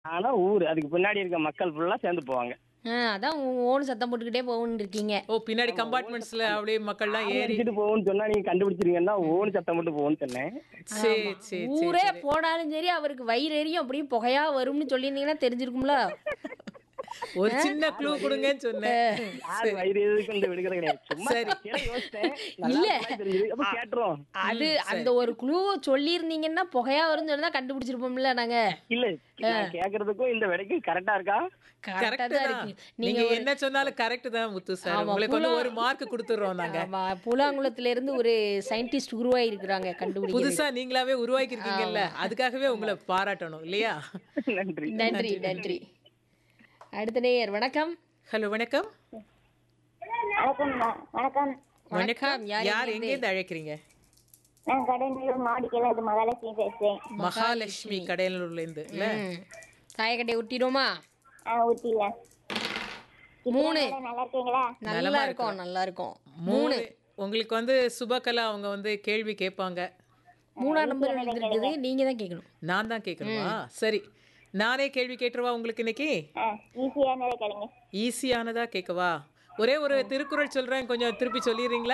ஆனா ஊர் அதுக்கு பின்னாடி இருக்க மக்கள் ஃபுல்லா சேர்ந்து போவாங்க ஆ, அதான் ஓன் சத்தம் போட்டுக்கிட்டே போகணும்னு இருக்கீங்க ஓ பின்னாடி கம்பார்ட்மெண்ட்ஸ்ல அப்படியே மக்கள்லாம் ஏறி அடிச்சுட்டு போகும்னு சொன்னா நீங்க கண்டுபிடிச்சிருங்கன்னா ஓன் சத்தம் மட்டும் போகும்னு சொன்னேன் சரி சரி ஊரே போனாலும் சரி அவருக்கு வயிறு எரியும் அப்படியே புகையா வரும்னு சொல்லியிருந்தீங்கன்னா தெரிஞ்சிருக்கும்ல ஒரு சின்ன க்ளூ கொடுங்கன்னு சொன்னேன் யார் வயிறு எதுக்கு இந்த விடுக்கிறது கிடையாது சும்மா சரி. கீழே யோசிச்சேன் நல்லா இருக்கும்னு தெரியுது அப்ப கேட்டுரும் அது அந்த ஒரு குழு சொல்லியிருந்தீங்கன்னா புகையா வரும்னு சொன்னா கண்டுபிடிச்சிருப்போம்ல நாங்க இல்ல நான் கேக்குறதுக்கும் இந்த விடைக்கும் கரெக்டா இருக்கா கரெக்டா கரெக்ட் தான் தான் இருக்கு நீங்க என்ன சொன்னாலும் கரெக்ட் தான் முத்து சார் ஆமா, உங்களுக்கு வந்து புலா- ஒரு மார்க் கொடுத்துறோம் நாங்க ஆமா புலாங்குளத்துல இருந்து ஒரு சயின்டிஸ்ட் உருவாகி இருக்கிறாங்க கண்டுபிடிக்க புதுசா நீங்களாவே உருவாக்கி இருக்கீங்கல்ல அதுக்காகவே உங்களை பாராட்டணும் இல்லையா நன்றி நன்றி நன்றி அடுத்த நேயர் வணக்கம் ஹலோ வணக்கம் வணக்கம் மா- வணக்கம் வணக்கம் யார் யார் எங்கேருந்து அழைக்கிறீங்க நான் கடலூர் மாடிக்கல இது மகாலட்சுமி பேசுறேன் மகாலட்சுமி கடையலூர்ல இருந்து இல்ல ம். தாயக்கட்டை ஒட்டிடுமா ஆ ஊட்டில மூணு நல்லா இருக்கீங்களா நல்லா இருக்கும் நல்லா இருக்கும் மூணு உங்களுக்கு வந்து சுபகலா அவங்க வந்து கேள்வி கேட்பாங்க மூணாம் நம்பர் இருக்குது நீங்க தான் கேட்கணும் நான் தான் கேட்கணுமா சரி நானே கேள்வி கேட்டுருவா உங்களுக்கு இன்னைக்கு ஆ ஈஸியானதை கேளுங்க ஈஸியானதா கேட்கவா ஒரே ஒரு திருக்குறள் சொல்றேன் கொஞ்சம் திருப்பி சொல்லிடுறீங்களா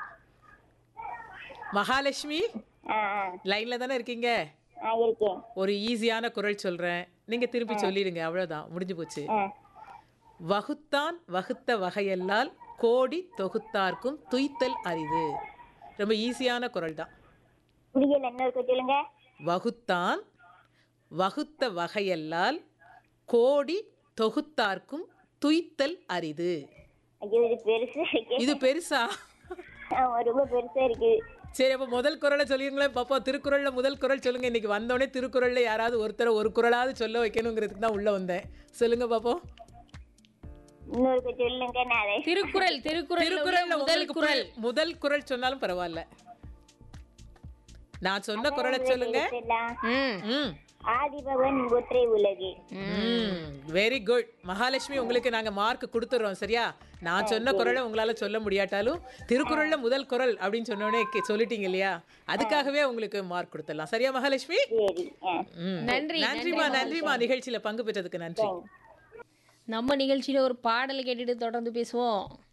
மகாலட்சுமி ஆ ஆ லைன்ல தானே இருக்கீங்க ஆ இருக்கேன் ஒரு ஈஸியான குறள் சொல்றேன் நீங்க திருப்பி சொல்லிடுங்க அவ்வளவுதான் முடிஞ்சு போச்சு ஆ வகுத்தான் வகுத்த வகையல்லால் கோடி தொகுத்தார்க்கும் துய்த்தல் அரிது ரொம்ப ஈஸியான குறள் தான் புரியல இன்னொருக்கு சொல்லுங்க வகுத்தான் வகுத்த வகையல்லால் கோடி தொகுத்தார்க்கும் துய்த்தல் அரிது ஐயோ இது பெருசா இருக்கு இது பெருசா ஆமா ரொம்ப பெருசா இருக்கு சரி அப்போ முதல் குறளை சொல்லிருங்களேன் பாப்பா திருக்குறள்ல முதல் குறள் சொல்லுங்க இன்னைக்கு வந்தோடனே திருக்குறள்ல யாராவது ஒருத்தரை ஒரு குறளாவது சொல்ல வைக்கணுங்கிறதுக்கு தான் உள்ள வந்தேன் சொல்லுங்க பாப்போம் இன்னொருக்கு சொல்லுங்க நான் அதை திருக்குறள் திருக்குறள் திருக்குறள்ல முதல் உங்களுக்கு குறள் புரிய- முதல் குறள் சொன்னாலும் பரவாயில்ல நான் சொன்ன குறளை சொல்லுங்க எடுத்துடலாம். ம் ம் ஆதிபவன் ஒற்றை உலகு வெரி குட் மகாலட்சுமி உங்களுக்கு நாங்க மார்க் கொடுத்துறோம் சரியா நான் சொன்ன குறளை உங்களால சொல்ல முடியாட்டாலும் திருக்குறள்ல முதல் குறள் அப்படின்னு சொன்னோடனே கே- சொல்லிட்டீங்க இல்லையா அதுக்காகவே உங்களுக்கு மார்க் கொடுத்துடலாம் சரியா மகாலட்சுமி சரி ஆ ம். நன்றி, நன்றிமா நன்றிமா நிகழ்ச்சியில பங்கு பெற்றதுக்கு நன்றி நம்ம நிகழ்ச்சியில ஒரு பாடல் கேட்டுட்டு தொடர்ந்து பேசுவோம்